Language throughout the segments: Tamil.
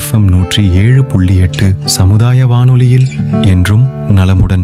எஃப்எம் நூற்றி ஏழு புள்ளி எட்டு சமுதாய வானொலியில் என்றும் நலமுடன்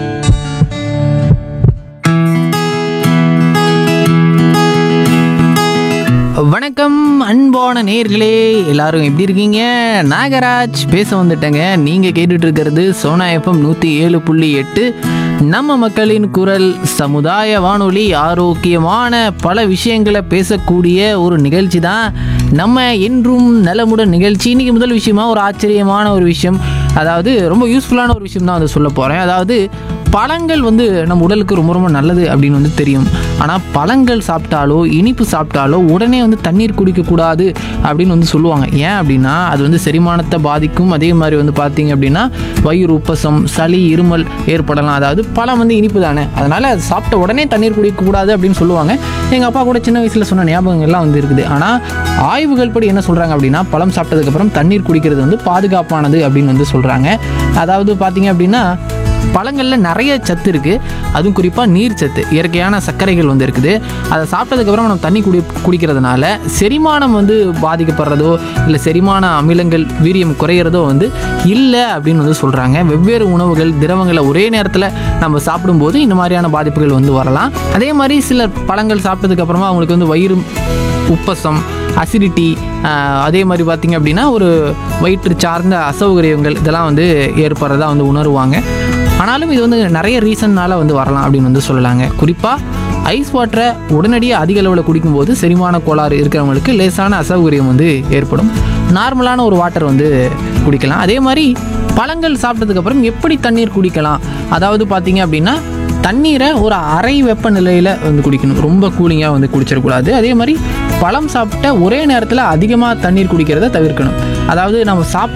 வணக்கம் அன்பான நேர்களே எல்லாரும் எப்படி இருக்கீங்க நாகராஜ் பேச வந்துட்டேங்க நீங்கள் கேட்டுட்டு இருக்கிறது சோனா எஃப்எம் நூற்றி ஏழு புள்ளி எட்டு நம்ம மக்களின் குரல் சமுதாய வானொலி ஆரோக்கியமான பல விஷயங்களை பேசக்கூடிய ஒரு நிகழ்ச்சி தான் நம்ம என்றும் நலமுடன் நிகழ்ச்சி இன்னைக்கு முதல் விஷயமா ஒரு ஆச்சரியமான ஒரு விஷயம் அதாவது ரொம்ப யூஸ்ஃபுல்லான ஒரு விஷயம் தான் வந்து சொல்ல போகிறேன் அதாவது பழங்கள் வந்து நம்ம உடலுக்கு ரொம்ப ரொம்ப நல்லது அப்படின்னு வந்து தெரியும் ஆனால் பழங்கள் சாப்பிட்டாலோ இனிப்பு சாப்பிட்டாலோ உடனே வந்து தண்ணீர் குடிக்கக்கூடாது அப்படின்னு வந்து சொல்லுவாங்க ஏன் அப்படின்னா அது வந்து செரிமானத்தை பாதிக்கும் அதே மாதிரி வந்து பார்த்தீங்க அப்படின்னா வயிறு உப்பசம் சளி இருமல் ஏற்படலாம் அதாவது பழம் வந்து இனிப்பு தானே அதனால் அது சாப்பிட்ட உடனே தண்ணீர் குடிக்கக்கூடாது அப்படின்னு சொல்லுவாங்க எங்கள் அப்பா கூட சின்ன வயசில் சொன்ன ஞாபகங்கள்லாம் வந்து இருக்குது ஆனால் ஆய்வுகள் படி என்ன சொல்கிறாங்க அப்படின்னா பழம் சாப்பிட்டதுக்கப்புறம் தண்ணீர் குடிக்கிறது வந்து பாதுகாப்பானது அப்படின்னு வந்து சொல்கிறாங்க அதாவது பார்த்தீங்க அப்படின்னா பழங்களில் நிறைய சத்து இருக்குது அதுவும் குறிப்பாக நீர் சத்து இயற்கையான சர்க்கரைகள் வந்து இருக்குது அதை சாப்பிட்டதுக்கப்புறம் நம்ம தண்ணி குடி குடிக்கிறதுனால செரிமானம் வந்து பாதிக்கப்படுறதோ இல்லை செரிமான அமிலங்கள் வீரியம் குறையிறதோ வந்து இல்லை அப்படின்னு வந்து சொல்கிறாங்க வெவ்வேறு உணவுகள் திரவங்களை ஒரே நேரத்தில் நம்ம சாப்பிடும்போது இந்த மாதிரியான பாதிப்புகள் வந்து வரலாம் அதே மாதிரி சில பழங்கள் சாப்பிட்டதுக்கப்புறமா அவங்களுக்கு வந்து வயிறு உப்பசம் அசிடிட்டி அதே மாதிரி பார்த்திங்க அப்படின்னா ஒரு வயிற்று சார்ந்த அசௌகரியங்கள் இதெல்லாம் வந்து ஏற்படுறதா வந்து உணருவாங்க ஆனாலும் இது வந்து நிறைய ரீசன்னால் வந்து வரலாம் அப்படின்னு வந்து சொல்லலாங்க குறிப்பாக ஐஸ் வாட்டரை உடனடியாக அதிக அளவில் குடிக்கும்போது செரிமான கோளாறு இருக்கிறவங்களுக்கு லேசான அசௌகரியம் வந்து ஏற்படும் நார்மலான ஒரு வாட்டர் வந்து குடிக்கலாம் அதே மாதிரி பழங்கள் சாப்பிட்டதுக்கப்புறம் எப்படி தண்ணீர் குடிக்கலாம் அதாவது பார்த்தீங்க அப்படின்னா தண்ணீரை ஒரு அரை வெப்பநிலையில் வந்து குடிக்கணும் ரொம்ப கூலிங்காக வந்து குடிச்சிடக்கூடாது அதே மாதிரி பழம் சாப்பிட்ட ஒரே நேரத்தில் அதிகமாக தண்ணீர் குடிக்கிறத தவிர்க்கணும் அதாவது நம்ம சாப்பாடு